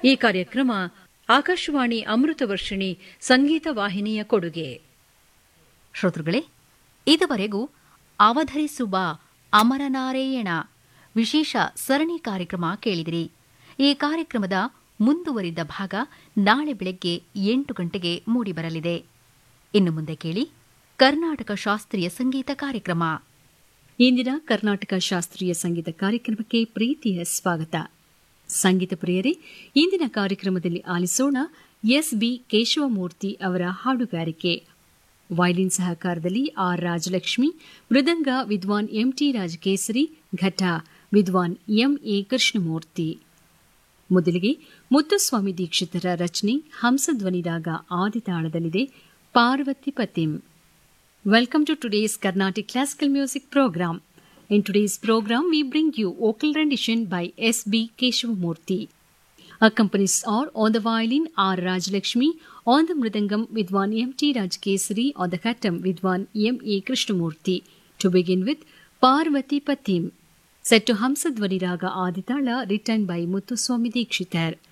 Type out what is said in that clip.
ಈ ಕಾರ್ಯಕ್ರಮ ಆಕಾಶವಾಣಿ ಅಮೃತ ವರ್ಷಿಣಿ ಸಂಗೀತ ವಾಹಿನಿಯ ಕೊಡುಗೆ ಶ್ರೋತೃಗಳೇ ಇದುವರೆಗೂ ಅವಧರಿಸುವ ಅಮರನಾರಾಯಣ ವಿಶೇಷ ಸರಣಿ ಕಾರ್ಯಕ್ರಮ ಕೇಳಿದಿರಿ ಈ ಕಾರ್ಯಕ್ರಮದ ಮುಂದುವರಿದ ಭಾಗ ನಾಳೆ ಬೆಳಗ್ಗೆ ಎಂಟು ಗಂಟೆಗೆ ಮೂಡಿಬರಲಿದೆ ಇನ್ನು ಮುಂದೆ ಕೇಳಿ ಕರ್ನಾಟಕ ಶಾಸ್ತ್ರೀಯ ಸಂಗೀತ ಕಾರ್ಯಕ್ರಮ ಇಂದಿನ ಕರ್ನಾಟಕ ಶಾಸ್ತ್ರೀಯ ಸಂಗೀತ ಕಾರ್ಯಕ್ರಮಕ್ಕೆ ಪ್ರೀತಿಯ ಸ್ವಾಗತ ಸಂಗೀತ ಪ್ರಿಯರೇ ಇಂದಿನ ಕಾರ್ಯಕ್ರಮದಲ್ಲಿ ಆಲಿಸೋಣ ಎಸ್ ಬಿ ಕೇಶವಮೂರ್ತಿ ಅವರ ಹಾಡುಗಾರಿಕೆ ವೈಲಿನ್ ಸಹಕಾರದಲ್ಲಿ ಆರ್ ರಾಜಲಕ್ಷ್ಮಿ ಮೃದಂಗ ವಿದ್ವಾನ್ ಎಂಟಿ ರಾಜಕೇಸರಿ ಘಟ ವಿದ್ವಾನ್ ಎಂಎ ಕೃಷ್ಣಮೂರ್ತಿ ಮೊದಲಿಗೆ ಮುತ್ತುಸ್ವಾಮಿ ದೀಕ್ಷಿತರ ರಚನೆ ಹಂಸಧ್ವನಿ ರಾಗ ಆದಿತಾಳದಲ್ಲಿದೆ Parvati ಪತಿಂ Welcome to today's Carnatic Classical Music program. In today's program, we bring you vocal rendition by S.B. Keshavamurthy. Accompanies are on the violin R. Rajalakshmi, on the mridangam Vidwan M.T. Rajkesari, on the khatam Vidwan M.A. Krishnamurthy. To begin with, Parvati Patim, set to Hamsadvani Raga Aditala, written by Muthuswami Dikshitar.